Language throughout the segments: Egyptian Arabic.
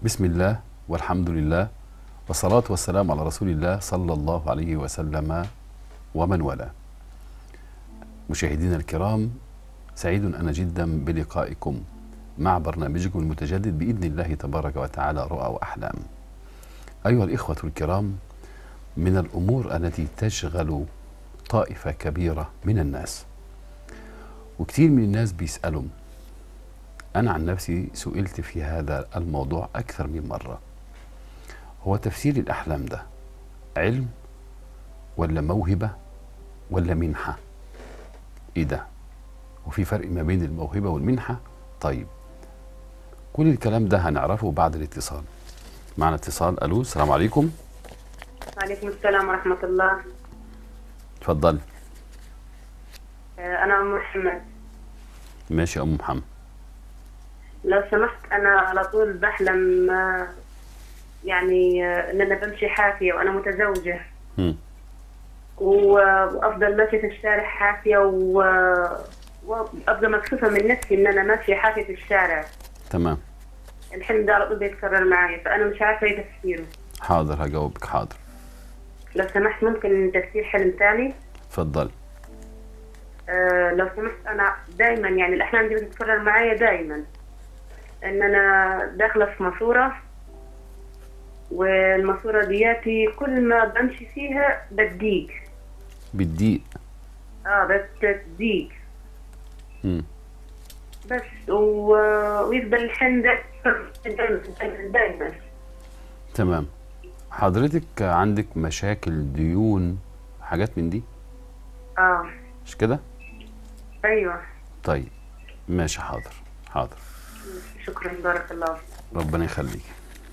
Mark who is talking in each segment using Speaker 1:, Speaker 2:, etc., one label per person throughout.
Speaker 1: بسم الله والحمد لله والصلاة والسلام على رسول الله صلى الله عليه وسلم ومن والاه. مشاهدينا الكرام سعيد أنا جدا بلقائكم مع برنامجكم المتجدد بإذن الله تبارك وتعالى رؤى وأحلام. أيها الإخوة الكرام من الأمور التي تشغل طائفة كبيرة من الناس وكثير من الناس بيسألوا أنا عن نفسي سئلت في هذا الموضوع أكثر من مرة هو تفسير الأحلام ده علم ولا موهبة ولا منحة إيه ده وفي فرق ما بين الموهبة والمنحة طيب كل الكلام ده هنعرفه بعد الاتصال معنا اتصال ألو السلام عليكم
Speaker 2: وعليكم السلام ورحمة الله
Speaker 1: اتفضل
Speaker 2: آه، أنا أم محمد
Speaker 1: ماشي يا أم محمد
Speaker 2: لو سمحت أنا على طول بحلم آه، يعني آه، إن أنا بمشي حافية وأنا متزوجة
Speaker 1: مم.
Speaker 2: و- وأفضل ماشية في الشارع حافية و- وأبقى مكسوفة من نفسي إن أنا ماشية حافية في الشارع
Speaker 1: تمام
Speaker 2: الحلم ده على طول بيتكرر معايا فأنا مش عارفة إيه تفسيره
Speaker 1: حاضر هجاوبك حاضر
Speaker 2: لو سمحت ممكن تفسير حلم تاني
Speaker 1: اتفضل
Speaker 2: آه، لو سمحت انا دايما يعني الاحلام دي بتتكرر معايا دايما ان انا داخله في ماسوره والماسوره دياتي كل ما بمشي فيها بتضيق
Speaker 1: بالدقيق
Speaker 2: اه بتضيق
Speaker 1: مم.
Speaker 2: بس و... ويفضل الحلم ده دايما دايما دايما
Speaker 1: تمام حضرتك عندك مشاكل ديون حاجات من دي
Speaker 2: اه
Speaker 1: مش كده
Speaker 2: ايوه
Speaker 1: طيب ماشي حاضر حاضر
Speaker 2: شكرا بارك الله فيك
Speaker 1: ربنا يخليك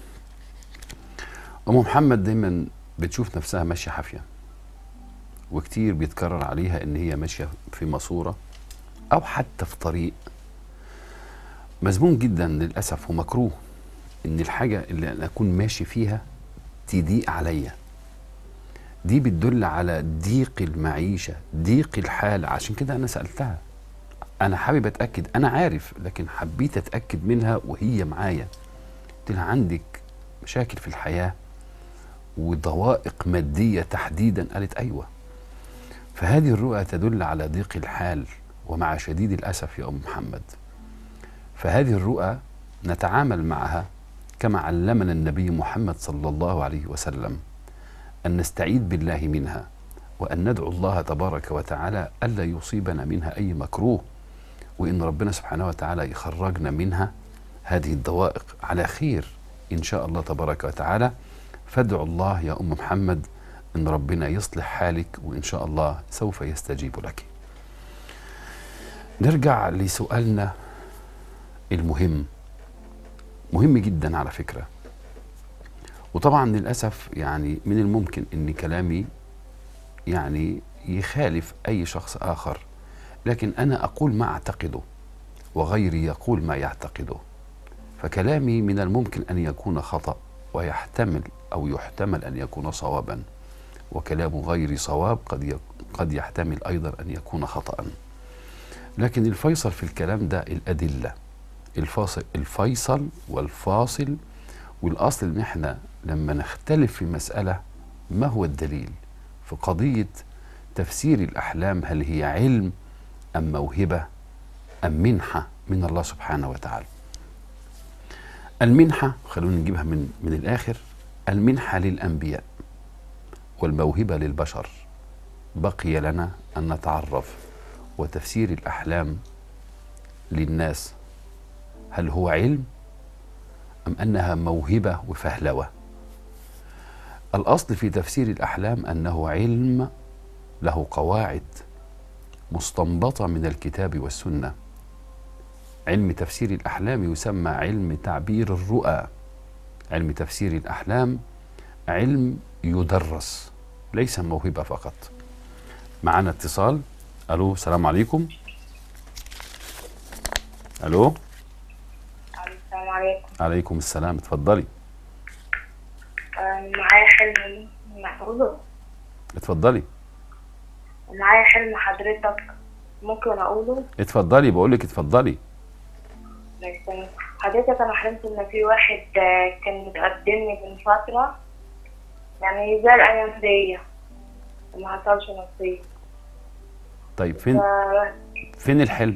Speaker 1: ام محمد دايما بتشوف نفسها ماشيه حافيه وكتير بيتكرر عليها ان هي ماشيه في ماسوره او حتى في طريق مذموم جدا للاسف ومكروه ان الحاجه اللي انا اكون ماشي فيها تضيق عليا دي بتدل على ضيق المعيشه ضيق الحال عشان كده انا سالتها انا حابب اتاكد انا عارف لكن حبيت اتاكد منها وهي معايا قلت لها عندك مشاكل في الحياه وضوائق ماديه تحديدا قالت ايوه فهذه الرؤى تدل على ضيق الحال ومع شديد الاسف يا ام محمد فهذه الرؤى نتعامل معها كما علمنا النبي محمد صلى الله عليه وسلم ان نستعيذ بالله منها وان ندعو الله تبارك وتعالى الا يصيبنا منها اي مكروه وان ربنا سبحانه وتعالى يخرجنا منها هذه الضوائق على خير ان شاء الله تبارك وتعالى فادعوا الله يا ام محمد ان ربنا يصلح حالك وان شاء الله سوف يستجيب لك. نرجع لسؤالنا المهم مهم جدا على فكره وطبعا للاسف يعني من الممكن ان كلامي يعني يخالف اي شخص اخر لكن انا اقول ما اعتقده وغيري يقول ما يعتقده فكلامي من الممكن ان يكون خطا ويحتمل او يحتمل ان يكون صوابا وكلام غيري صواب قد يك- قد يحتمل ايضا ان يكون خطا لكن الفيصل في الكلام ده الادله الفاصل الفيصل والفاصل والاصل ان احنا لما نختلف في مساله ما هو الدليل في قضيه تفسير الاحلام هل هي علم ام موهبه ام منحه من الله سبحانه وتعالى المنحه خلونا نجيبها من من الاخر المنحه للانبياء والموهبه للبشر بقي لنا ان نتعرف وتفسير الاحلام للناس هل هو علم ام انها موهبه وفهلوه الاصل في تفسير الاحلام انه علم له قواعد مستنبطه من الكتاب والسنه علم تفسير الاحلام يسمى علم تعبير الرؤى علم تفسير الاحلام علم يدرس ليس موهبه فقط معنا اتصال الو السلام عليكم الو
Speaker 3: السلام عليكم
Speaker 1: عليكم السلام اتفضلي
Speaker 3: آه، معايا حلم معروضه
Speaker 1: اتفضلي
Speaker 3: معايا حلم حضرتك ممكن اقوله
Speaker 1: اتفضلي بقول لك اتفضلي
Speaker 3: لكن حضرتك انا حلمت ان في واحد آه، كان متقدم لي من فترة يعني زي الايام دي وما حصلش نصيب
Speaker 1: طيب فين
Speaker 3: ف-
Speaker 1: فين الحلم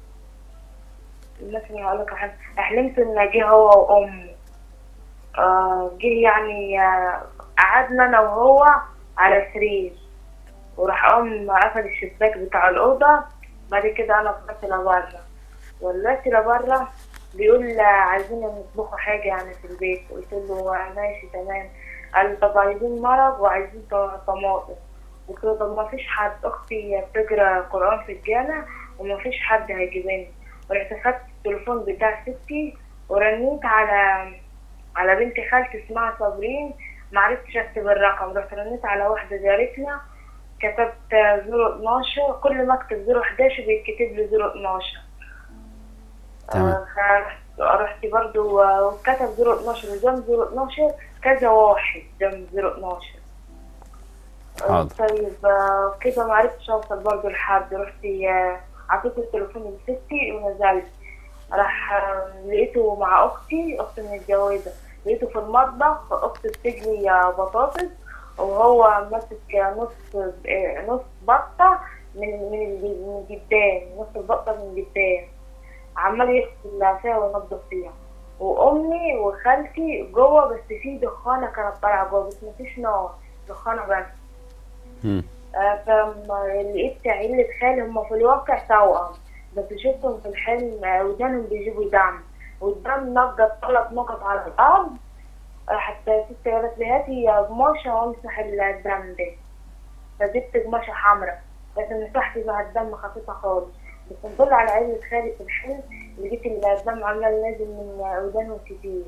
Speaker 3: مثلا هقول لك حاجة حلمت ان جه هو وامه آه، جه يعني آه، قعدنا انا وهو على سرير وراح ام قفل الشباك بتاع الاوضه بعد كده انا طلعت لبره طلعت لبره بيقول آه، عايزين نطبخوا حاجه يعني في البيت قلت له آه، ماشي تمام قال لي طب عايزين مرق وعايزين ط- طماطم قلت له طب ما فيش حد اختي بتقرا قران في الجامع وما فيش حد هيجيبني ورحت خدت التليفون بتاع ستي ورنيت على على بنت خالتي اسمها صابرين معرفتش اكتب الرقم رحت رنيت على واحدة جارتنا كتبت زيرو اتناشر كل ما اكتب زيرو حداشر بيتكتب لي زيرو اتناشر
Speaker 1: تمام
Speaker 3: فرحت رحت برضو آه، وكتب زيرو اتناشر وجنب زيرو اتناشر كذا واحد جنب زيرو اتناشر
Speaker 1: حاضر.
Speaker 3: طيب آه، كده معرفتش اوصل برضو لحد رحت آه، عطيت التليفون لستي ونزلت راح آه، لقيته مع اختي اختي متجوزه لقيته في المطبخ اختي بتجلي آه، بطاطس وهو ماسك نص آه، نص بطه من من الج- من قدام نص البطه من قدام عمال يغسل فيها وينضف فيها وامي وخالتي جوه بس في دخانه كانت طالعه جوه بس مفيش نار دخانه بس
Speaker 1: مم.
Speaker 3: آه، فما لقيت عيلة خالي هم في الواقع توأم بس شفتهم في الحلم آه، ودانهم بيجيبوا دم والدم نقط ثلاث نقط على الأرض آه، حتى ست قالت لي هاتي قماشة وامسح الدم ده فجبت قماشة حمراء بس مسحت مع الدم خفيفة خالص بس نطلع على عيلة خالي في الحلم لقيت الدم عمال نازل من ودانهم كتير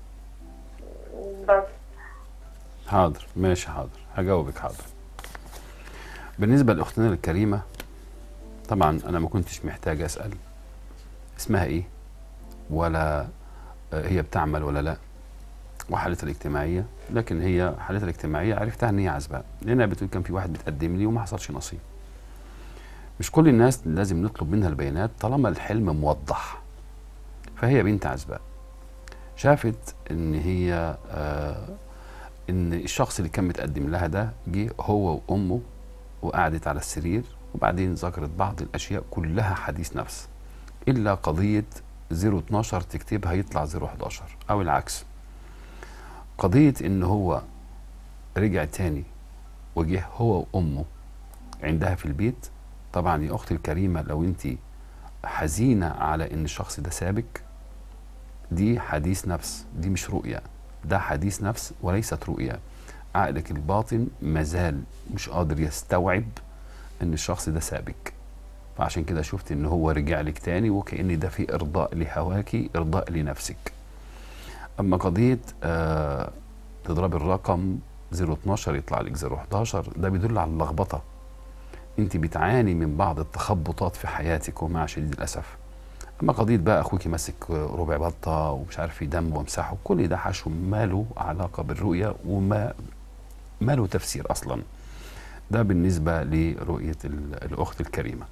Speaker 3: بس
Speaker 1: حاضر ماشي حاضر هجاوبك حاضر بالنسبة لأختنا الكريمة طبعا أنا ما كنتش محتاج أسأل اسمها إيه ولا آه، هي بتعمل ولا لا وحالتها الاجتماعية لكن هي حالتها الاجتماعية عرفتها إن هي عزباء لأنها بتقول كان في واحد بتقدم لي وما حصلش نصيب مش كل الناس لازم نطلب منها البيانات طالما الحلم موضح فهي بنت عزباء شافت ان هي آه ان الشخص اللي كان متقدم لها ده جه هو وامه وقعدت على السرير وبعدين ذكرت بعض الاشياء كلها حديث نفس الا قضيه 012 تكتبها يطلع 011 او العكس قضيه ان هو رجع تاني وجه هو وامه عندها في البيت طبعا يا اختي الكريمه لو انت حزينه على ان الشخص ده سابك دي حديث نفس دي مش رؤية ده حديث نفس وليست رؤية عقلك الباطن مازال مش قادر يستوعب ان الشخص ده سابك فعشان كده شفت ان هو رجع لك تاني وكأن ده في ارضاء لهواكي ارضاء لنفسك اما قضية آه تضرب الرقم 012 يطلع لك 011 ده بيدل على اللخبطة انت بتعاني من بعض التخبطات في حياتك ومع شديد الاسف اما قضيه بقى اخوك ماسك ربع بطه ومش عارف في دم وامسحه كل ده حشو ما له علاقه بالرؤيه وما ما له تفسير اصلا ده بالنسبه لرؤيه ال- الاخت الكريمه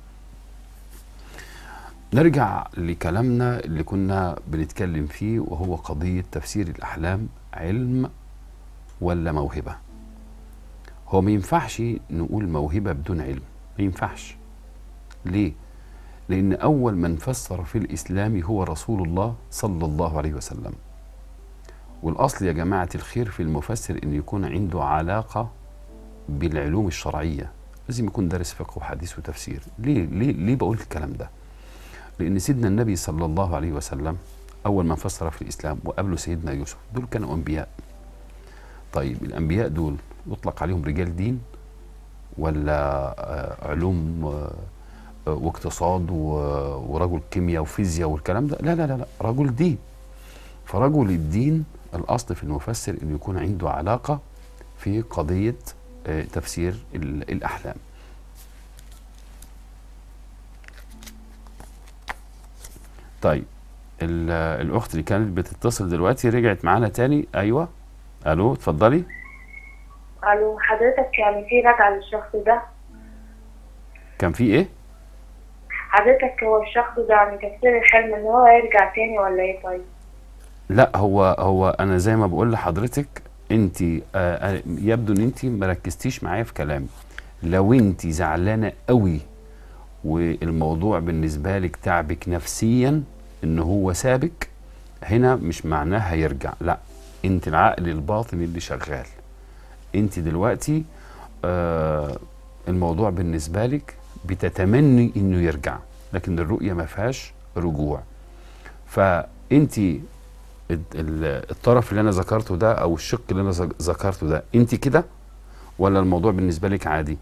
Speaker 1: نرجع لكلامنا اللي كنا بنتكلم فيه وهو قضيه تفسير الاحلام علم ولا موهبه هو ما ينفعش نقول موهبه بدون علم ما ينفعش ليه لأن أول من فسر في الإسلام هو رسول الله صلى الله عليه وسلم والأصل يا جماعة الخير في المفسر أن يكون عنده علاقة بالعلوم الشرعية لازم يكون دارس فقه وحديث وتفسير ليه, ليه, ليه بقول الكلام ده لأن سيدنا النبي صلى الله عليه وسلم أول من فسر في الإسلام وقبله سيدنا يوسف دول كانوا أنبياء طيب الأنبياء دول يطلق عليهم رجال دين ولا آه، علوم آه، واقتصاد و- ورجل كيمياء وفيزياء والكلام ده لا لا لا لا رجل دين فرجل الدين الاصل في المفسر انه يكون عنده علاقه في قضيه آه، تفسير ال- الاحلام طيب ال- الاخت اللي كانت بتتصل دلوقتي رجعت معانا تاني ايوه الو اتفضلي
Speaker 3: الو حضرتك يعني في رجعة للشخص ده
Speaker 1: كان في ايه
Speaker 3: حضرتك هو الشخص ده يعني تفسير الحلم ان هو يرجع تاني ولا ايه طيب
Speaker 1: لا هو هو انا زي ما بقول لحضرتك انت آه آه، يبدو ان انت ما ركزتيش معايا في كلامي لو انت زعلانه قوي والموضوع بالنسبه لك تعبك نفسيا ان هو سابك هنا مش معناه هيرجع لا انت العقل الباطن اللي شغال انت دلوقتي آه الموضوع بالنسبه لك بتتمني انه يرجع لكن الرؤيه ما فيهاش رجوع فانت ال- ال- الطرف اللي انا ذكرته ده او الشق اللي انا ذك- ذكرته ده انت كده ولا الموضوع بالنسبه لك عادي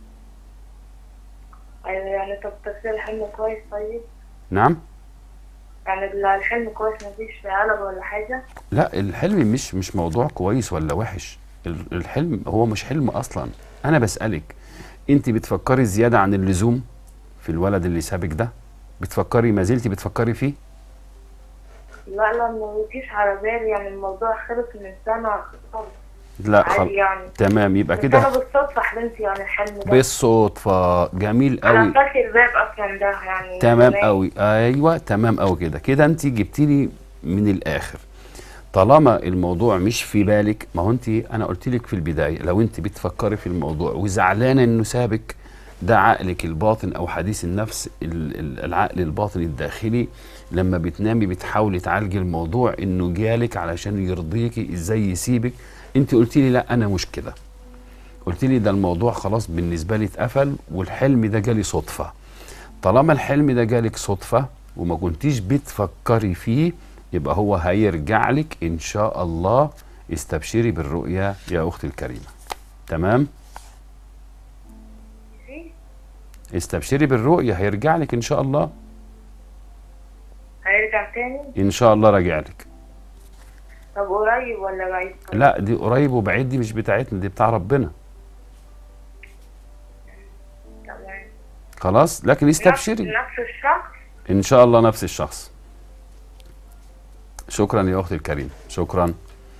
Speaker 3: ايوه يعني طب تفسير الحلم كويس طيب
Speaker 1: نعم
Speaker 3: يعني ال- الحلم كويس مفيش قلب ولا حاجة
Speaker 1: لا الحلم مش مش موضوع كويس ولا وحش ال- الحلم هو مش حلم اصلا انا بسالك انت بتفكري زياده عن اللزوم في الولد اللي سابك ده بتفكري ما زلتي بتفكري فيه
Speaker 3: لا لا ما بيجيش على بالي يعني الموضوع خلص من سنة خالص.
Speaker 1: لا
Speaker 3: عادي
Speaker 1: خل...
Speaker 3: يعني
Speaker 1: تمام يبقى
Speaker 3: بس
Speaker 1: كده
Speaker 3: انا بالصدفة حلمت يعني الحلم ده
Speaker 1: بالصدفه جميل
Speaker 3: انا
Speaker 1: قوي
Speaker 3: فاكر الباب اصلا ده يعني
Speaker 1: تمام
Speaker 3: زمان.
Speaker 1: قوي ايوه تمام قوي كده كده انت جبتي لي من الاخر طالما الموضوع مش في بالك ما هو انت انا قلت لك في البدايه لو انت بتفكري في الموضوع وزعلانه انه سابك ده عقلك الباطن او حديث النفس ال- ال- العقل الباطن الداخلي لما بتنامي بتحاولي تعالجي الموضوع انه جالك علشان يرضيكي ازاي يسيبك انت قلت لي لا انا مش كده قلت لي ده الموضوع خلاص بالنسبه لي اتقفل والحلم ده جالي صدفه طالما الحلم ده جالك صدفه وما كنتيش بتفكري فيه يبقى هو هيرجع لك ان شاء الله استبشري بالرؤيا يا اختي الكريمه تمام استبشري بالرؤيا هيرجع لك ان شاء الله
Speaker 3: هيرجع تاني
Speaker 1: ان شاء الله راجع لك
Speaker 3: طب قريب ولا بعيد طيب؟
Speaker 1: لا دي قريب وبعيد دي مش بتاعتنا دي بتاع ربنا
Speaker 3: تمام
Speaker 1: خلاص لكن استبشري
Speaker 3: نفس نفس الشخص
Speaker 1: ان شاء الله نفس الشخص شكرا يا اختي الكريمه شكرا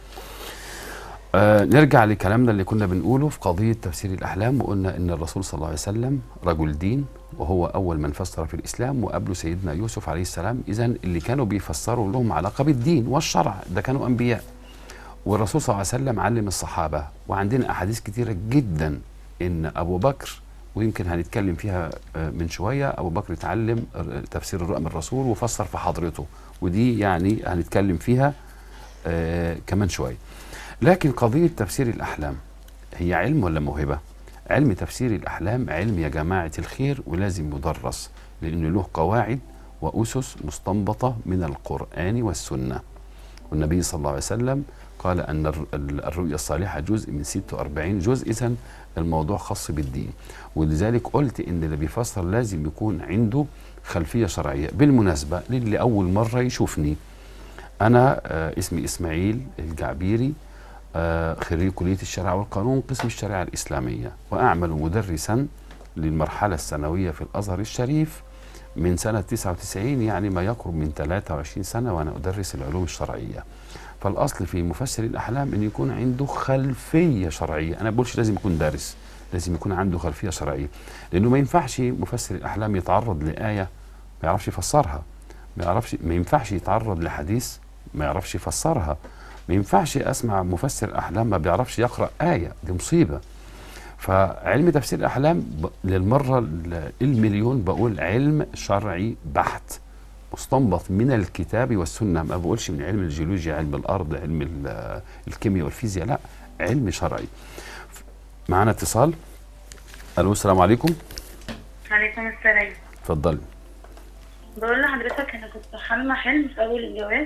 Speaker 1: آه نرجع لكلامنا اللي كنا بنقوله في قضيه تفسير الاحلام وقلنا ان الرسول صلى الله عليه وسلم رجل دين وهو اول من فسر في الاسلام وقبله سيدنا يوسف عليه السلام اذا اللي كانوا بيفسروا لهم علاقه بالدين والشرع ده كانوا انبياء والرسول صلى الله عليه وسلم علم الصحابه وعندنا احاديث كتيره جدا ان ابو بكر ويمكن هنتكلم فيها آه، من شويه ابو بكر اتعلم آه، تفسير الرؤى من الرسول وفسر في حضرته ودي يعني هنتكلم فيها آه، كمان شويه لكن قضيه تفسير الاحلام هي علم ولا موهبه علم تفسير الاحلام علم يا جماعه الخير ولازم يدرس لانه له قواعد واسس مستنبطه من القران والسنه والنبي صلى الله عليه وسلم قال أن الر- ال- الرؤيا الصالحة جزء من 46 جزء إذا الموضوع خاص بالدين ولذلك قلت إن اللي بيفسر لازم يكون عنده خلفية شرعية بالمناسبة للي أول مرة يشوفني أنا آه اسمي إسماعيل الجعبيري آه خريج كلية الشرع والقانون قسم الشريعة الإسلامية وأعمل مدرسا للمرحلة الثانوية في الأزهر الشريف من سنة 99 يعني ما يقرب من 23 سنة وأنا أدرس العلوم الشرعية فالأصل في مفسر الأحلام أن يكون عنده خلفية شرعية أنا بقولش لازم يكون دارس لازم يكون عنده خلفية شرعية لأنه ما ينفعش مفسر الأحلام يتعرض لآية ما يعرفش يفسرها ما يعرفش ما ينفعش يتعرض لحديث ما يعرفش يفسرها ما ينفعش أسمع مفسر أحلام ما بيعرفش يقرأ آية دي مصيبة فعلم تفسير الأحلام ب- للمرة ال- المليون بقول علم شرعي بحت مستنبط من الكتاب والسنة ما بقولش من علم الجيولوجيا علم الأرض علم ال- الكيمياء والفيزياء لا علم شرعي معنا اتصال ألو السلام عليكم
Speaker 3: عليكم السلام
Speaker 1: اتفضلي
Speaker 3: بقول لحضرتك انا كنت حالمة حلم في اول الجواز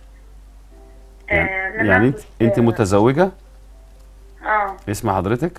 Speaker 1: يعني,
Speaker 3: آه، لما
Speaker 1: يعني انت
Speaker 3: كنت-
Speaker 1: انت متزوجة
Speaker 3: اه
Speaker 1: اسم حضرتك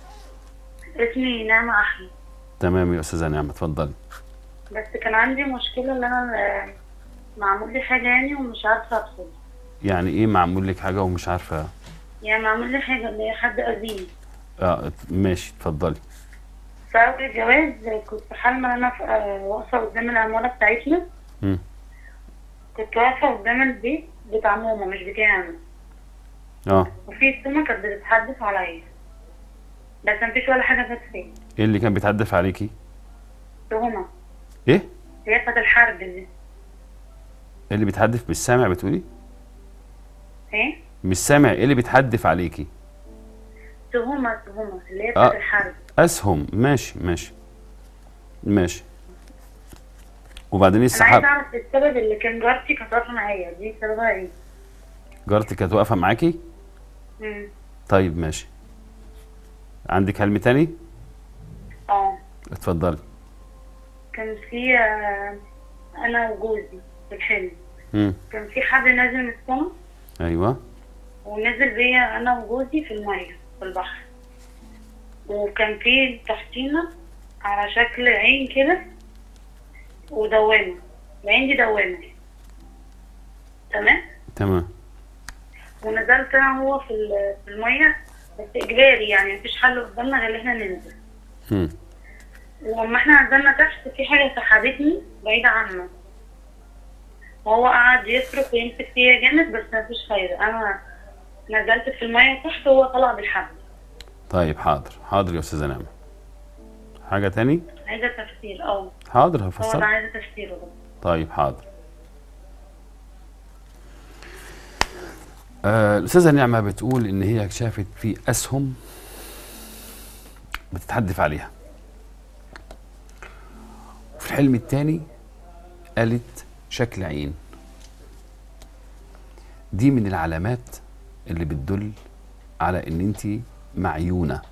Speaker 3: اسمي نعمة احمد
Speaker 1: تمام يا أستاذة نعمة اتفضلي
Speaker 3: بس كان عندي مشكلة ان انا آه، معمول لي حاجة يعني ومش عارفة افصل
Speaker 1: يعني ايه معمول لك حاجة ومش عارفة
Speaker 3: يعني معمول لي حاجة اللي هي حد أذيني
Speaker 1: اه ات- ماشي اتفضلي
Speaker 3: في أول الجواز كنت حالمة إن أنا في- آه، واقفة قدام العمارة بتاعتنا
Speaker 1: مم.
Speaker 3: كنت واقفة قدام البيت بتاع ماما مش بتاعي أنا
Speaker 1: اه
Speaker 3: وفي سمة كانت بتتحدث عليا بس مفيش ولا حاجة جت فيا
Speaker 1: ايه اللي كان بيتعدف عليكي
Speaker 3: تهمة
Speaker 1: ايه
Speaker 2: هي بتاعت الحرب دي
Speaker 1: اللي بتحدف مش سامع بتقولي
Speaker 2: ايه
Speaker 1: مش سامع ايه اللي بتحدف عليكي
Speaker 2: تهمة تهمة اللي هي
Speaker 1: آه.
Speaker 2: بتاعت الحرب
Speaker 1: اسهم ماشي ماشي ماشي وبعدين ايه
Speaker 2: انا عايزة
Speaker 1: السحاب
Speaker 2: اعرف السبب اللي كان جارتي كانت واقفة معايا دي سببها ايه؟
Speaker 1: جارتك كانت واقفه معاكي
Speaker 2: مم.
Speaker 1: طيب ماشي عندك حلم تاني
Speaker 2: اه
Speaker 1: اتفضلي
Speaker 2: كان في آه، انا وجوزي في الحلم
Speaker 1: امم
Speaker 2: كان في حد نازل من السما
Speaker 1: ايوه
Speaker 2: ونزل بيا انا وجوزي في المية في البحر وكان في تحتينا على شكل عين كده ودوامة العين دي دوامة تمام
Speaker 1: تمام
Speaker 2: ونزلت انا وهو في ال- في المية بس اجباري يعني مفيش حل قدامنا غير ان احنا ننزل
Speaker 1: امم
Speaker 2: ولما احنا نزلنا تحت في حاجة سحبتني بعيدة عنه وهو قعد يصرخ ويمسك فيا جامد بس مفيش فايدة انا نزلت في المية تحت وهو طلع بالحبل
Speaker 1: طيب حاضر حاضر يا استاذه نعمه حاجه تاني
Speaker 2: عايزة تفسير اه
Speaker 1: حاضر
Speaker 2: هو
Speaker 1: هفسر
Speaker 2: انا عايزة تفسيره بس
Speaker 1: طيب حاضر آه الأستاذة نعمة بتقول إن هي شافت في أسهم بتتحدف عليها في الحلم الثاني قالت شكل عين دي من العلامات اللي بتدل على إن أنت معيونة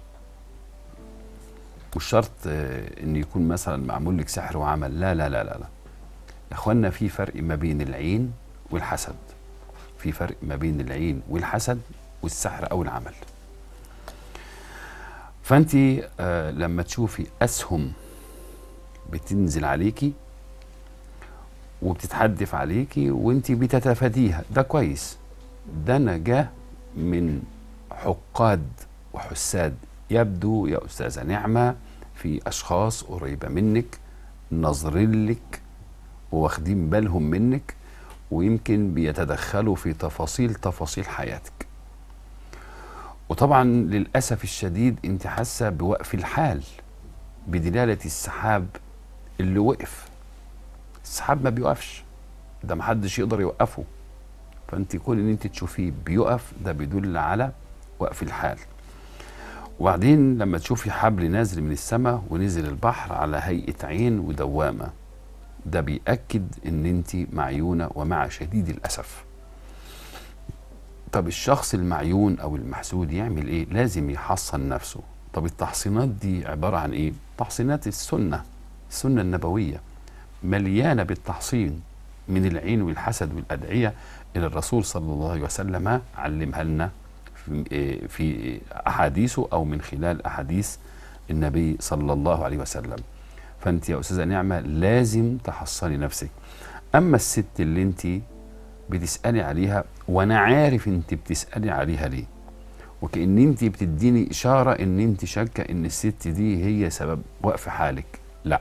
Speaker 1: مش شرط آه، إن يكون مثلا معمول لك سحر وعمل لا لا لا لا, لا. يا اخوانا في فرق ما بين العين والحسد في فرق ما بين العين والحسد والسحر او العمل فانت آه لما تشوفي اسهم بتنزل عليكي وبتتحدف عليكي وانت بتتفاديها ده كويس ده نجاه من حقاد وحساد يبدو يا استاذه نعمه في اشخاص قريبه منك ناظرين لك وواخدين بالهم منك ويمكن بيتدخلوا في تفاصيل تفاصيل حياتك وطبعا للأسف الشديد انت حاسة بوقف الحال بدلالة السحاب اللي وقف السحاب ما بيوقفش ده محدش يقدر يوقفه فانت كون ان انت تشوفيه بيقف ده بيدل على وقف الحال وبعدين لما تشوفي حبل نازل من السماء ونزل البحر على هيئة عين ودوامة ده بيأكد ان انت معيونة ومع شديد الأسف طب الشخص المعيون او المحسود يعمل ايه لازم يحصن نفسه طب التحصينات دي عبارة عن ايه تحصينات السنة السنة النبوية مليانة بالتحصين من العين والحسد والأدعية اللي الرسول صلى الله عليه وسلم علمها لنا في- إيه في أحاديثه أو من خلال أحاديث النبي صلى الله عليه وسلم فأنت يا أستاذة نعمة لازم تحصني نفسك أما الست اللي أنت بتسألي عليها وأنا عارف أنت بتسألي عليها ليه وكأن أنت بتديني إشارة أن أنت شاكة أن الست دي هي سبب وقف حالك لا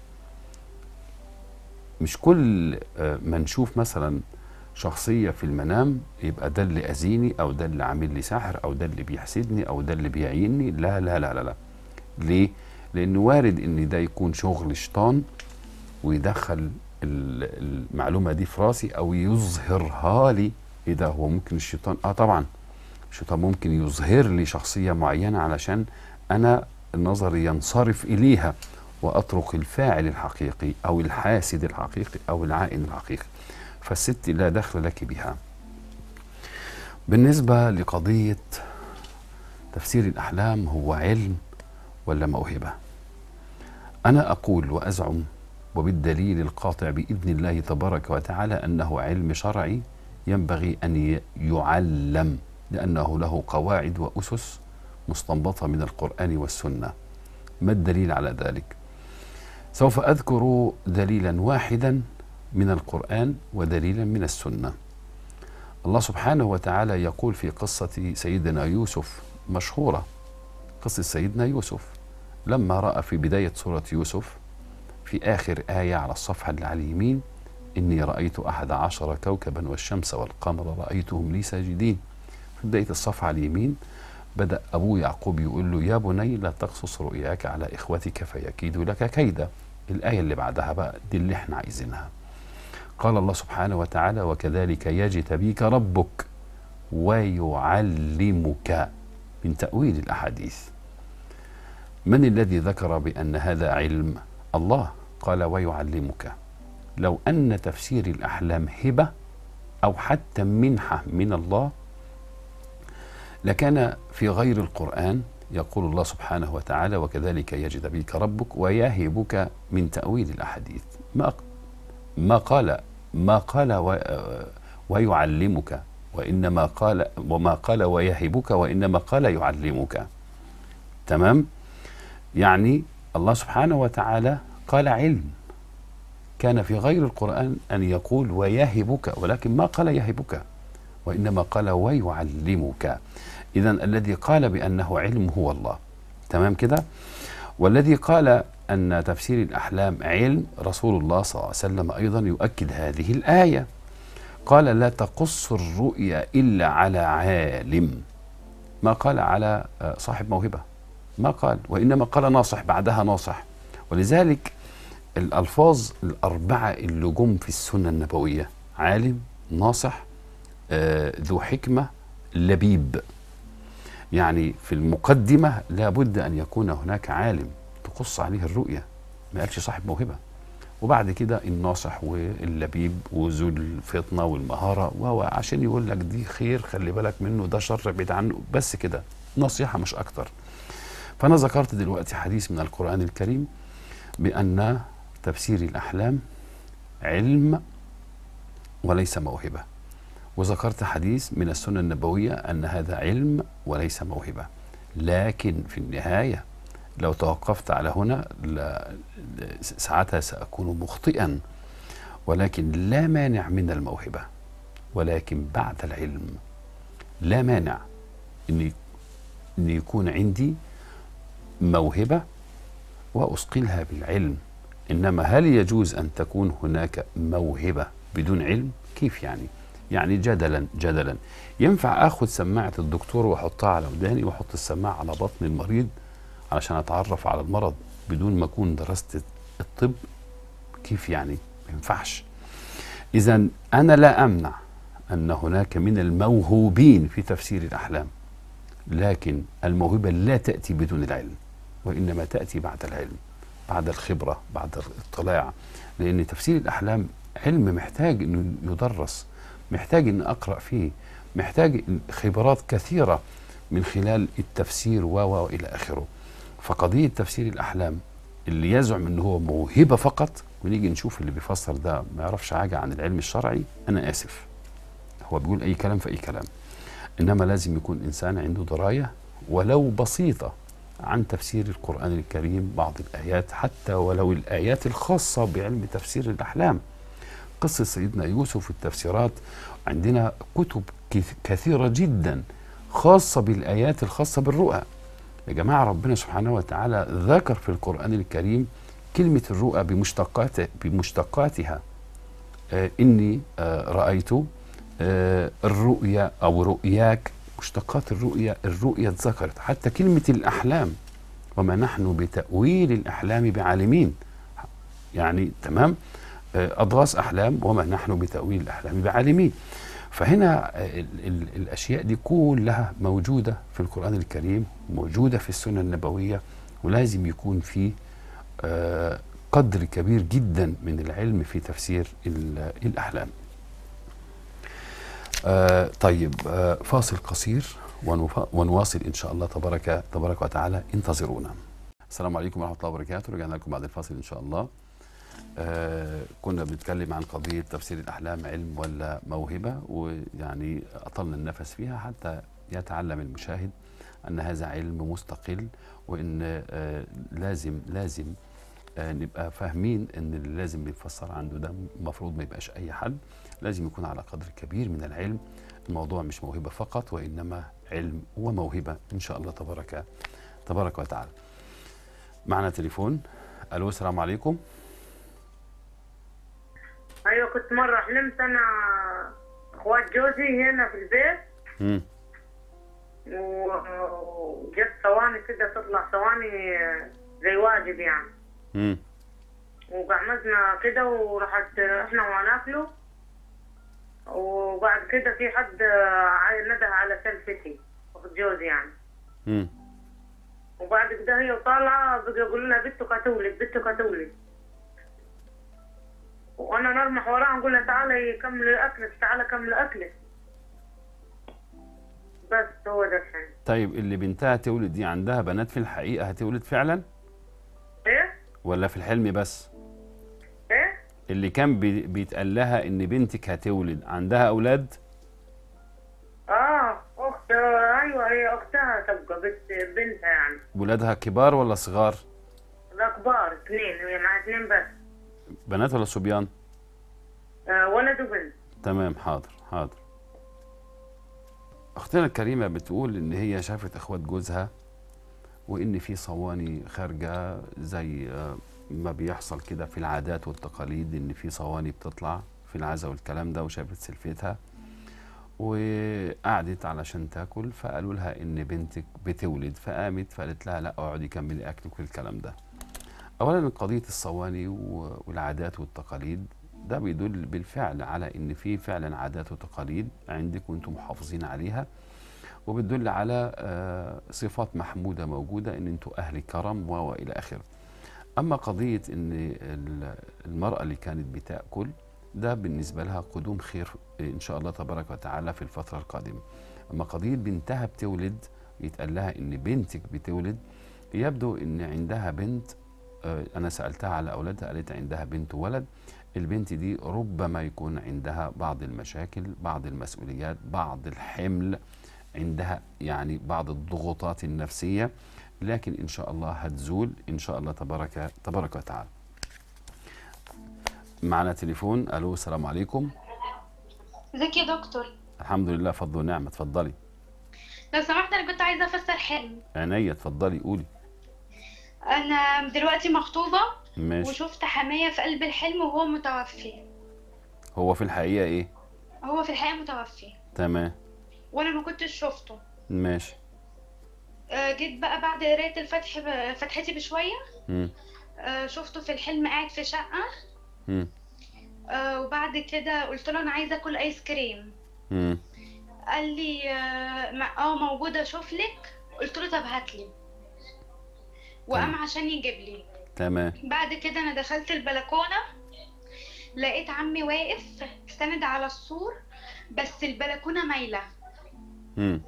Speaker 1: مش كل آه، ما نشوف مثلا شخصية في المنام يبقى ده اللي أذيني أو ده اللي عامل لي سحر أو ده اللي بيحسدني أو ده اللي بيعيني لا لا لا لا لا ليه؟ لأن وارد إن ده يكون شغل شيطان ويدخل ال- المعلومة دي في راسي أو يظهرها لي إيه ده هو ممكن الشيطان آه طبعا الشيطان ممكن يظهر لي شخصية معينة علشان أنا نظري ينصرف إليها وأترك الفاعل الحقيقي أو الحاسد الحقيقي أو العائن الحقيقي فالست لا دخل لك بها بالنسبة لقضية تفسير الأحلام هو علم ولا موهبة أنا أقول وأزعم وبالدليل القاطع بإذن الله تبارك وتعالى أنه علم شرعي ينبغي أن ي- يعلم لأنه له قواعد وأسس مستنبطة من القرآن والسنة ما الدليل على ذلك؟ سوف أذكر دليلا واحدا من القرآن ودليلا من السنة الله سبحانه وتعالى يقول في قصة سيدنا يوسف مشهورة قصة سيدنا يوسف لما رأى في بداية سورة يوسف في آخر آية على الصفحة اللي على اليمين إني رأيت أحد عشر كوكبا والشمس والقمر رأيتهم لي ساجدين في بداية الصفحة على اليمين بدأ أبوه يعقوب يقول له يا بني لا تقصص رؤياك على إخوتك فيكيدوا لك كيدا الآية اللي بعدها بقى دي اللي احنا عايزينها قال الله سبحانه وتعالى وكذلك يجتبيك ربك ويعلمك من تأويل الأحاديث من الذي ذكر بأن هذا علم الله قال ويعلمك لو أن تفسير الأحلام هبة أو حتى منحة من الله لكان في غير القرآن يقول الله سبحانه وتعالى وكذلك يجد بك ربك ويهبك من تأويل الأحاديث ما ما قال ما قال و ويعلمك وإنما قال وما قال ويهبك وإنما قال يعلمك تمام يعني الله سبحانه وتعالى قال علم كان في غير القرآن أن يقول ويهبك ولكن ما قال يهبك وإنما قال ويعلمك إذا الذي قال بأنه علم هو الله تمام كده والذي قال أن تفسير الأحلام علم رسول الله صلى الله عليه وسلم أيضا يؤكد هذه الآية قال لا تقص الرؤيا إلا على عالم ما قال على صاحب موهبة ما قال وإنما قال ناصح بعدها ناصح ولذلك الألفاظ الأربعة اللي جم في السنة النبوية عالم ناصح آه، ذو حكمة لبيب يعني في المقدمة لابد أن يكون هناك عالم تقص عليه الرؤية ما قالش صاحب موهبة وبعد كده الناصح واللبيب وذو الفطنة والمهارة وهو عشان يقول لك دي خير خلي بالك منه ده شر بعيد عنه بس كده نصيحة مش أكتر فأنا ذكرت دلوقتي حديث من القرآن الكريم بأن تفسير الأحلام علم وليس موهبة وذكرت حديث من السنة النبوية أن هذا علم وليس موهبة لكن في النهاية لو توقفت على هنا لا- ساعتها سأكون مخطئا ولكن لا مانع من الموهبة ولكن بعد العلم لا مانع أن أن يكون عندي موهبة وأثقلها بالعلم إنما هل يجوز أن تكون هناك موهبة بدون علم كيف يعني يعني جدلا جدلا ينفع اخذ سماعه الدكتور واحطها على وداني واحط السماعه على بطن المريض علشان اتعرف على المرض بدون ما اكون درست الطب كيف يعني ما ينفعش اذا انا لا امنع ان هناك من الموهوبين في تفسير الاحلام لكن الموهبه لا تاتي بدون العلم وانما تاتي بعد العلم بعد الخبره بعد الاطلاع لان تفسير الاحلام علم محتاج انه يدرس محتاج ان اقرا فيه محتاج خبرات كثيره من خلال التفسير و و الى اخره فقضيه تفسير الاحلام اللي يزعم ان هو موهبه فقط ونيجي نشوف اللي بيفسر ده ما يعرفش حاجه عن العلم الشرعي انا اسف هو بيقول اي كلام في اي كلام انما لازم يكون انسان عنده درايه ولو بسيطه عن تفسير القران الكريم بعض الايات حتى ولو الايات الخاصه بعلم تفسير الاحلام قصة سيدنا يوسف في التفسيرات عندنا كتب كث- كثيرة جدا خاصة بالآيات الخاصة بالرؤى يا جماعة ربنا سبحانه وتعالى ذكر في القرآن الكريم كلمة الرؤى بمشتقات بمشتقاتها آه إني آه رأيت آه الرؤيا أو رؤياك مشتقات الرؤيا الرؤيا اتذكرت حتى كلمة الأحلام وما نحن بتأويل الأحلام بعالمين يعني تمام آه، أضغاث أحلام وما نحن بتأويل الأحلام بعالمين فهنا آه، ال ال الأشياء دي كلها موجودة في القرآن الكريم موجودة في السنة النبوية ولازم يكون في آه، قدر كبير جدا من العلم في تفسير ال- الأحلام آه، طيب آه، فاصل قصير ونف- ونواصل إن شاء الله تبارك تبارك وتعالى انتظرونا السلام عليكم ورحمة الله وبركاته رجعنا لكم بعد الفاصل إن شاء الله آه كنا بنتكلم عن قضية تفسير الأحلام علم ولا موهبة ويعني أطلنا النفس فيها حتى يتعلم المشاهد أن هذا علم مستقل وأن آه لازم لازم آه نبقى فاهمين أن اللي لازم بيتفسر عنده ده المفروض ما يبقاش أي حد لازم يكون على قدر كبير من العلم الموضوع مش موهبة فقط وإنما علم وموهبة إن شاء الله تبارك تبارك وتعالى معنا تليفون ألو السلام عليكم
Speaker 3: ايوه كنت مره حلمت انا اخوات جوزي هنا في البيت
Speaker 1: مم.
Speaker 3: و- وجت ثواني كده تطلع ثواني زي واجب يعني
Speaker 1: مم.
Speaker 2: وقعمزنا كده وراحت احنا وناكله وبعد كده في حد ع- نده على سلفتي اخت جوزي يعني
Speaker 1: مم.
Speaker 2: وبعد كده هي طالعة بقى يقول لنا بنتك هتولد بنتك هتولد وانا نرمح وراها نقول لها تعالي كملي اكلك تعالي كملي اكلك بس هو ده كان
Speaker 1: طيب اللي بنتها تولد دي عندها بنات في الحقيقة هتولد فعلا
Speaker 2: ايه
Speaker 1: ولا في الحلم بس
Speaker 2: ايه
Speaker 1: اللي كان بي- بيتقال لها ان بنتك هتولد عندها اولاد
Speaker 2: اه اخت ايوه هي اختها تبقى بنت بنتها يعني
Speaker 1: ولادها كبار ولا صغار
Speaker 2: لا كبار اثنين هي معها اثنين بس
Speaker 1: بنات ولا صبيان
Speaker 2: آه ولد وبنت
Speaker 1: تمام حاضر حاضر اختنا الكريمه بتقول ان هي شافت اخوات جوزها وان في صواني خارجه زي آه، ما بيحصل كده في العادات والتقاليد ان في صواني بتطلع في العزا والكلام ده وشافت سلفتها وقعدت علشان تاكل فقالوا لها ان بنتك بتولد فقامت فقالت لها لا اقعدي كملي اكلك والكلام ده اولا قضيه الصواني و- والعادات والتقاليد ده بيدل بالفعل على ان في فعلا عادات وتقاليد عندك وانتم محافظين عليها وبتدل على آه، صفات محموده موجوده ان انتم اهل كرم و الى اخره اما قضيه ان ال- المراه اللي كانت بتاكل ده بالنسبه لها قدوم خير ان شاء الله تبارك وتعالى في الفتره القادمه اما قضيه بنتها بتولد يتقال لها ان بنتك بتولد يبدو ان عندها بنت آه، انا سالتها على اولادها قالت عندها بنت وولد البنت دي ربما يكون عندها بعض المشاكل بعض المسؤوليات بعض الحمل عندها يعني بعض الضغوطات النفسيه لكن ان شاء الله هتزول ان شاء الله تبارك تبارك وتعالى معنا تليفون الو السلام عليكم
Speaker 4: ازيك يا دكتور
Speaker 1: الحمد لله فضل ونعمه اتفضلي
Speaker 4: لو سمحت انا كنت عايزه افسر حلم
Speaker 1: عينيا اتفضلي قولي
Speaker 4: انا دلوقتي مخطوبه
Speaker 1: ماشي
Speaker 4: وشفت حمايه في قلب الحلم وهو متوفي
Speaker 1: هو في الحقيقه ايه
Speaker 4: هو في الحقيقه متوفي
Speaker 1: تمام
Speaker 4: وانا ما كنتش شفته
Speaker 1: ماشي
Speaker 4: آه، جيت بقى بعد قرايه الفتح فتحتي بشويه
Speaker 1: مم.
Speaker 4: آه، شفته في الحلم قاعد في شقه
Speaker 1: مم.
Speaker 4: آه، وبعد كده قلت له انا عايزه اكل ايس كريم
Speaker 1: مم.
Speaker 4: قال لي آه، ما- اه موجوده اشوف لك قلت له طب هات لي وقام
Speaker 1: تمام.
Speaker 4: عشان يجيب لي
Speaker 1: تمام
Speaker 4: بعد كده انا دخلت البلكونه لقيت عمي واقف سند على السور بس البلكونه مايله
Speaker 1: مم.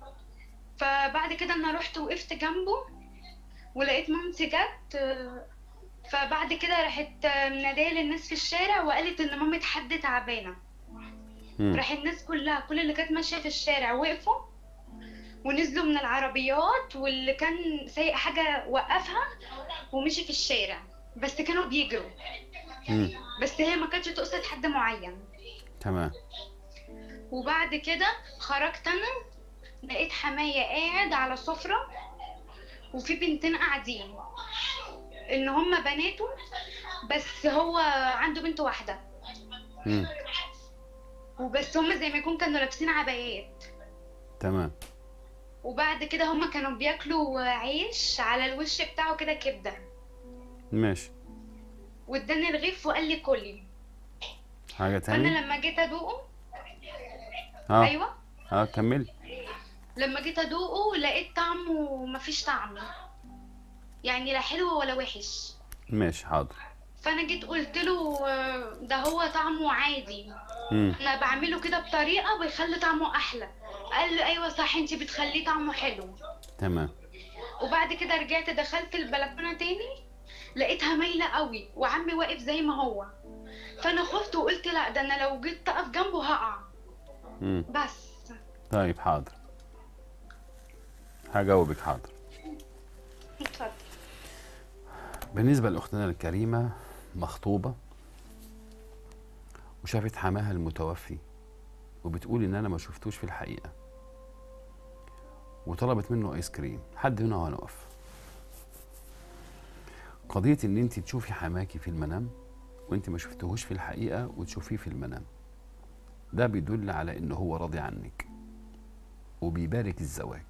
Speaker 4: فبعد كده انا رحت وقفت جنبه ولقيت مامتي جت آه، فبعد كده راحت آه، مناديه للناس في الشارع وقالت ان مامة حد تعبانه
Speaker 1: مم.
Speaker 4: راح الناس كلها كل اللي كانت ماشيه في الشارع وقفوا ونزلوا من العربيات واللي كان سايق حاجه وقفها ومشي في الشارع بس كانوا بيجروا
Speaker 1: مم.
Speaker 4: بس هي ما كانتش تقصد حد معين
Speaker 1: تمام
Speaker 4: وبعد كده خرجت انا لقيت حماية قاعد على سفرة وفي بنتين قاعدين ان هما بناته بس هو عنده بنت واحدة
Speaker 1: مم.
Speaker 4: وبس هما زي ما يكون كانوا لابسين عبايات
Speaker 1: تمام
Speaker 4: وبعد كده هما كانوا بياكلوا عيش على الوش بتاعه كده كبدة
Speaker 1: ماشي
Speaker 4: واداني رغيف وقال لي كلي
Speaker 1: حاجه
Speaker 4: فانا
Speaker 1: تاني
Speaker 4: لما جيت ادوقه
Speaker 1: اه
Speaker 4: ايوه
Speaker 1: اه كملي
Speaker 4: لما جيت ادوقه لقيت طعمه مفيش طعم يعني لا حلو ولا وحش
Speaker 1: ماشي حاضر
Speaker 4: فانا جيت قلت له آه، ده هو طعمه عادي
Speaker 1: مم.
Speaker 4: انا بعمله كده بطريقه بيخلي طعمه احلى قال لي ايوه صح انت بتخليه طعمه حلو
Speaker 1: تمام
Speaker 4: وبعد كده رجعت دخلت البلكونه تاني لقيتها مايله قوي وعمي واقف زي ما هو فانا خفت وقلت لا ده انا لو جيت اقف جنبه هقع
Speaker 1: مم.
Speaker 4: بس
Speaker 1: طيب حاضر هجاوبك حاضر
Speaker 4: اتفضل
Speaker 1: بالنسبة لأختنا الكريمة مخطوبة وشافت حماها المتوفي وبتقول إن أنا ما شفتوش في الحقيقة وطلبت منه آيس كريم حد هنا وهنقف قضية إن أنت تشوفي حماكي في المنام وأنت ما شفتهوش في الحقيقة وتشوفيه في المنام ده بيدل على إن هو راضي عنك وبيبارك الزواج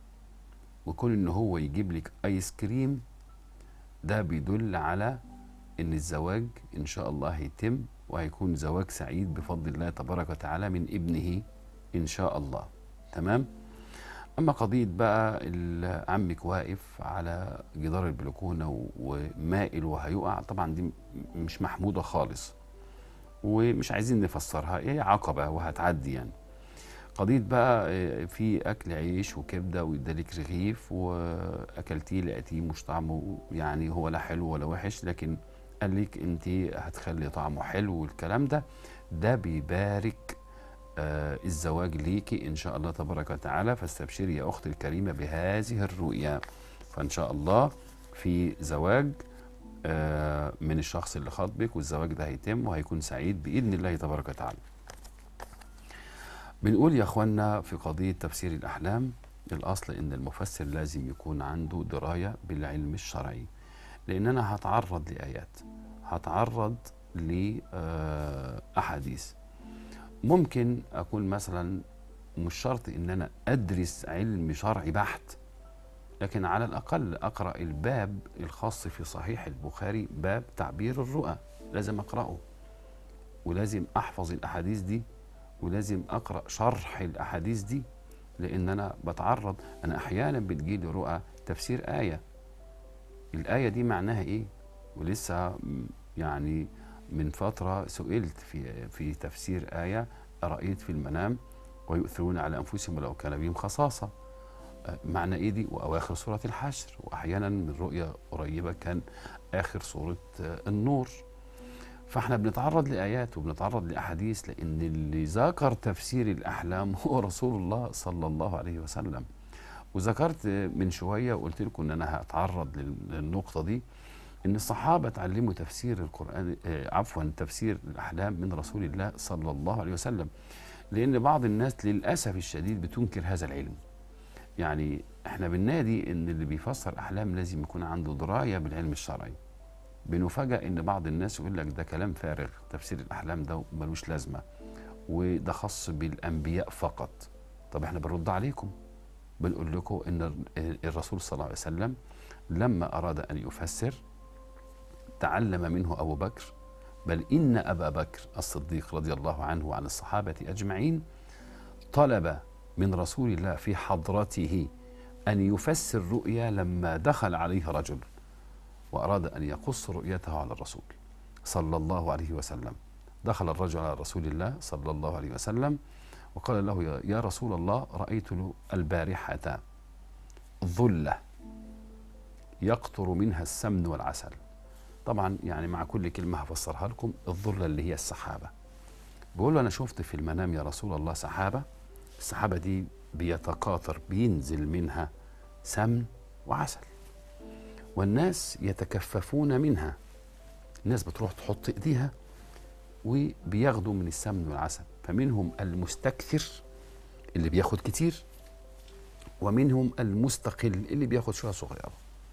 Speaker 1: وكون إن هو يجيب لك آيس كريم ده بيدل على ان الزواج ان شاء الله هيتم وهيكون زواج سعيد بفضل الله تبارك وتعالى من ابنه ان شاء الله تمام اما قضيه بقى ال- عمك واقف على جدار البلكونه و- ومائل وهيقع طبعا دي م- مش محموده خالص ومش عايزين نفسرها هي عقبه وهتعدي يعني قضيه بقى آه، في اكل عيش وكبده وادالك رغيف واكلتيه لقيتيه مش طعمه يعني هو لا حلو ولا وحش لكن قال لك انت هتخلي طعمه حلو والكلام ده ده بيبارك آه الزواج ليكي ان شاء الله تبارك وتعالى فاستبشري يا اختي الكريمه بهذه الرؤيا فان شاء الله في زواج آه من الشخص اللي خاطبك والزواج ده هيتم وهيكون سعيد باذن الله تبارك وتعالى. بنقول يا اخوانا في قضيه تفسير الاحلام الاصل ان المفسر لازم يكون عنده درايه بالعلم الشرعي لان انا هتعرض لايات هتعرض لاحاديث ممكن اكون مثلا مش شرط ان انا ادرس علم شرعي بحت لكن على الاقل اقرا الباب الخاص في صحيح البخاري باب تعبير الرؤى لازم اقراه ولازم احفظ الاحاديث دي ولازم اقرا شرح الاحاديث دي لان انا بتعرض انا احيانا بتجيلي رؤى تفسير ايه الايه دي معناها ايه ولسه م- يعني من فتره سئلت في في تفسير ايه رايت في المنام ويؤثرون على انفسهم ولو كان بهم خصاصه آه، معنى ايه دي واواخر سوره الحشر واحيانا من رؤيه قريبه كان اخر سوره آه، النور فاحنا بنتعرض لايات وبنتعرض لاحاديث لان اللي ذكر تفسير الاحلام هو رسول الله صلى الله عليه وسلم وذكرت من شويه وقلت لكم ان انا هتعرض لل- للنقطه دي ان الصحابه اتعلموا تفسير القران آه، عفوا تفسير الاحلام من رسول الله صلى الله عليه وسلم لان بعض الناس للاسف الشديد بتنكر هذا العلم يعني احنا بننادي ان اللي بيفسر احلام لازم يكون عنده درايه بالعلم الشرعي بنفاجئ ان بعض الناس يقول لك ده كلام فارغ تفسير الاحلام ده ملوش لازمه وده خاص بالانبياء فقط طب احنا بنرد عليكم بنقول لكم ان الرسول صلى الله عليه وسلم لما اراد ان يفسر تعلم منه ابو بكر بل ان ابا بكر الصديق رضي الله عنه وعن الصحابه اجمعين طلب من رسول الله في حضرته ان يفسر رؤيا لما دخل عليه رجل وأراد أن يقص رؤيته على الرسول صلى الله عليه وسلم دخل الرجل على رسول الله صلى الله عليه وسلم وقال له يا- يا رسول الله رأيت البارحة ظلة يقطر منها السمن والعسل طبعا يعني مع كل كلمة هفسرها لكم الظلة اللي هي السحابة بيقول له أنا شفت في المنام يا رسول الله سحابة السحابة دي بيتقاطر بينزل منها سمن وعسل والناس يتكففون منها الناس بتروح تحط ايديها وبياخدوا من السمن والعسل فمنهم المستكثر اللي بياخد كتير ومنهم المستقل اللي بياخد شويه صغيره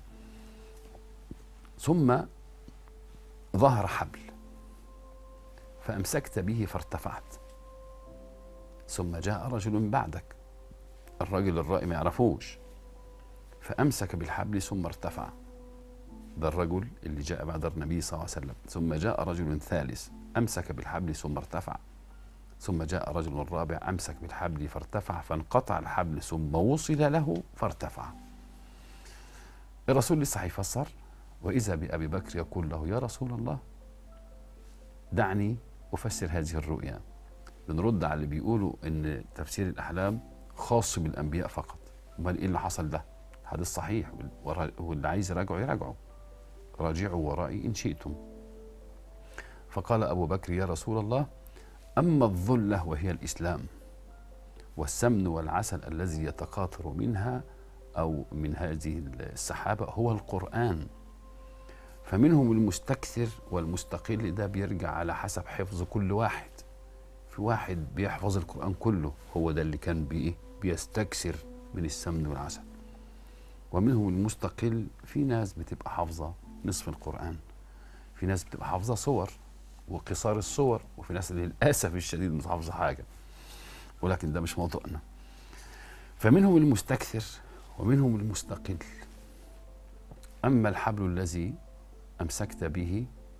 Speaker 1: ثم ظهر حبل فامسكت به فارتفعت ثم جاء رجل بعدك الرجل الرائي ما يعرفوش فامسك بالحبل ثم ارتفع ده الرجل اللي جاء بعد النبي صلى الله عليه وسلم ثم جاء رجل ثالث امسك بالحبل ثم ارتفع ثم جاء رجل رابع امسك بالحبل فارتفع فانقطع الحبل ثم وصل له فارتفع الرسول لسه هيفسر واذا بابي بكر يقول له يا رسول الله دعني افسر هذه الرؤيا بنرد على اللي بيقولوا ان تفسير الاحلام خاص بالانبياء فقط امال ايه اللي حصل ده حديث صحيح وال- واللي عايز يراجعه يراجعه راجعوا ورائي ان شئتم فقال ابو بكر يا رسول الله اما الظله وهي الاسلام والسمن والعسل الذي يتقاطر منها او من هذه السحابه هو القران فمنهم المستكثر والمستقل ده بيرجع على حسب حفظ كل واحد في واحد بيحفظ القرآن كله هو ده اللي كان بإيه بيستكثر من السمن والعسل ومنهم المستقل في ناس بتبقى حافظة نصف القرآن في ناس بتبقى حافظة صور وقصار الصور وفي ناس للأسف الشديد مش حافظة حاجة ولكن ده مش موضوعنا فمنهم المستكثر ومنهم المستقل أما الحبل الذي أمسكت به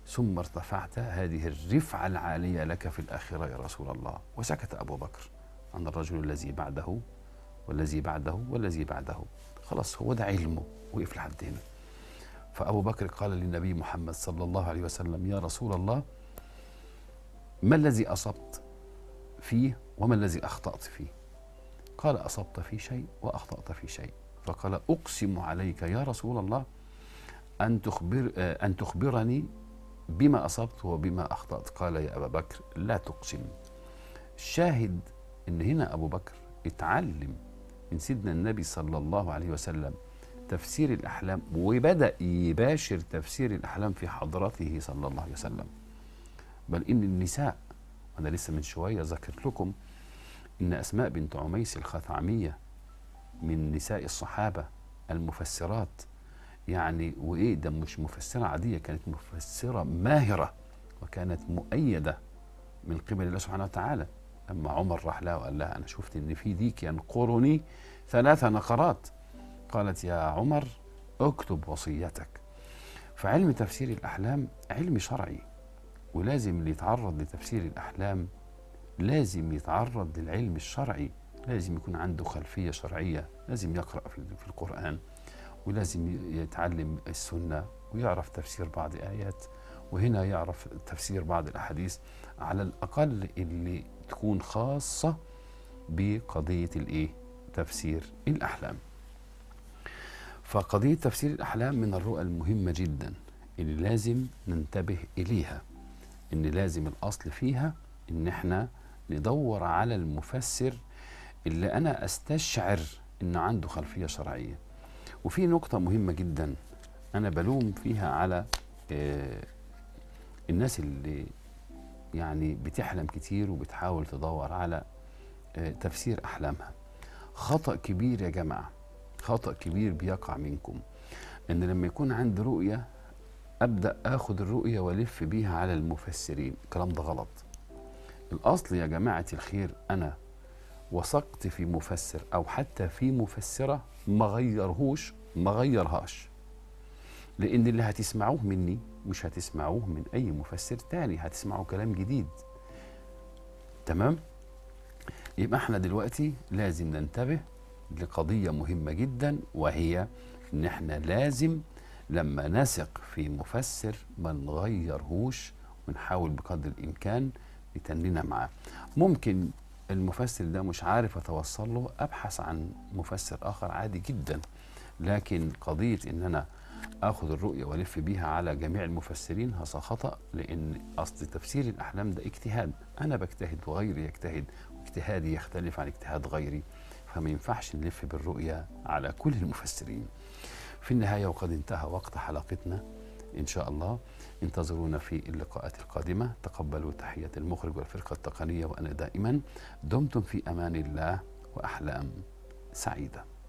Speaker 1: ثم ارتفعت هذه الرفعة العالية لك في الآخرة يا رسول الله وسكت أبو بكر عن الرجل الذي بعده والذي بعده والذي بعده خلاص هو ده علمه وقف لحد هنا فأبو بكر قال للنبي محمد صلى الله عليه وسلم يا رسول الله ما الذي أصبت فيه وما الذي أخطأت فيه قال أصبت في شيء وأخطأت في شيء فقال أقسم عليك يا رسول الله أن تخبر آه، أن تخبرني بما أصبت وبما أخطأت قال يا أبا بكر لا تقسم الشاهد أن هنا أبو بكر اتعلم من سيدنا النبي صلى الله عليه وسلم تفسير الأحلام وبدأ يباشر تفسير الأحلام في حضرته صلى الله عليه وسلم بل إن النساء أنا لسه من شوية ذكرت لكم إن أسماء بنت عميس الخثعمية من نساء الصحابة المفسرات يعني وإيه ده مش مفسرة عادية كانت مفسرة ماهرة وكانت مؤيدة من قبل الله سبحانه وتعالى أما عمر راح لها وقال لها أنا شفت إن في ديك ينقرني ثلاث نقرات قالت يا عمر اكتب وصيتك فعلم تفسير الأحلام علم شرعي ولازم اللي يتعرض لتفسير الأحلام لازم يتعرض للعلم الشرعي لازم يكون عنده خلفية شرعية لازم يقرأ في في القرآن ولازم يتعلم السنة ويعرف تفسير بعض الآيات وهنا يعرف تفسير بعض الأحاديث على الأقل اللي تكون خاصة بقضية الإيه؟ تفسير الأحلام فقضية تفسير الأحلام من الرؤى المهمة جدا اللي لازم ننتبه إليها إن لازم الأصل فيها إن إحنا ندور على المفسر اللي أنا أستشعر إنه عنده خلفية شرعية وفي نقطة مهمة جدا أنا بلوم فيها على آه، الناس اللي يعني بتحلم كتير وبتحاول تدور على آه، تفسير أحلامها خطأ كبير يا جماعة خطأ كبير بيقع منكم إن لما يكون عندي رؤية أبدأ آخد الرؤية وألف بيها على المفسرين الكلام ده غلط الأصل يا جماعة الخير أنا وثقت في مفسر أو حتى في مفسرة ما غيرهوش ما غيرهاش لأن اللي هتسمعوه مني مش هتسمعوه من أي مفسر تاني هتسمعوا كلام جديد تمام يبقى احنا دلوقتي لازم ننتبه لقضية مهمة جدا وهي ان احنا لازم لما نثق في مفسر ما نغيرهوش ونحاول بقدر الامكان نتنينا معاه ممكن المفسر ده مش عارف اتوصل له ابحث عن مفسر اخر عادي جدا لكن قضية ان انا اخذ الرؤية والف بيها على جميع المفسرين هذا خطأ لان اصل تفسير الاحلام ده اجتهاد انا بجتهد وغيري يجتهد واجتهادي يختلف عن اجتهاد غيري فما ينفعش نلف بالرؤية على كل المفسرين في النهاية وقد انتهى وقت حلقتنا إن شاء الله انتظرونا في اللقاءات القادمة تقبلوا تحية المخرج والفرقة التقنية وأنا دائما دمتم في أمان الله وأحلام سعيدة